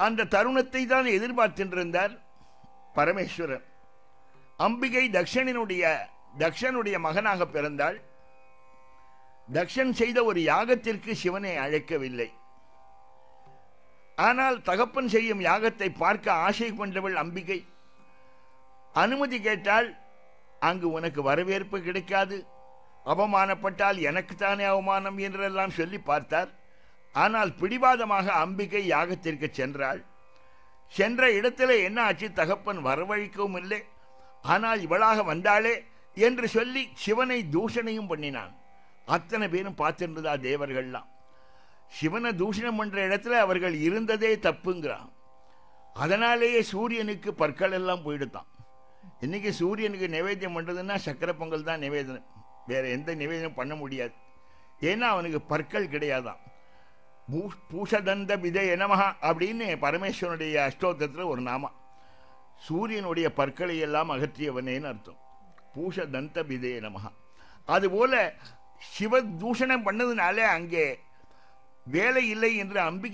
அந்த தருணத்தை தான் எதிர்பார்த்திருந்தார் பரமேஸ்வரன் அம்பிகை தக்ஷனினுடைய தக்ஷனுடைய மகனாக பிறந்தாள் தக்ஷன் செய்த ஒரு யாகத்திற்கு சிவனை அழைக்கவில்லை ஆனால் தகப்பன் செய்யும் யாகத்தை பார்க்க ஆசை கொண்டவள் அம்பிகை அனுமதி கேட்டால் அங்கு உனக்கு வரவேற்பு கிடைக்காது அவமானப்பட்டால் எனக்குத்தானே அவமானம் என்றெல்லாம் சொல்லி பார்த்தார் ஆனால் பிடிவாதமாக அம்பிகை யாகத்திற்கு சென்றாள் சென்ற இடத்துல என்ன ஆச்சு தகப்பன் வரவழைக்கவும் இல்லை ஆனால் இவளாக வந்தாளே என்று சொல்லி சிவனை தூஷணையும் பண்ணினான் அத்தனை பேரும் பார்த்திருந்ததா தேவர்கள்லாம் சிவனை தூஷணம் பண்ற இடத்துல அவர்கள் இருந்ததே தப்புங்கிறான் அதனாலேயே சூரியனுக்கு பற்கள் எல்லாம் போயிடுத்தான் இன்னைக்கு சூரியனுக்கு நிவேத்தியம் பண்றதுன்னா சக்கரை பொங்கல் தான் நிவேதனம் வேற எந்த நிவேதனம் பண்ண முடியாது ஏன்னா அவனுக்கு பற்கள் கிடையாதான் பூ- பூஷதந்த விதை நமஹா அப்படின்னு பரமேஸ்வரனுடைய அஷ்டோத்தத்தில் ஒரு நாமா சூரியனுடைய பற்களை எல்லாம் அகற்றியவனேன்னு அர்த்தம் பூஷதந்த விதே நமஹா அதுபோல சிவ தூஷணம் பண்ணதுனாலே அங்கே வேலை இல்லை என்று அம்பிகை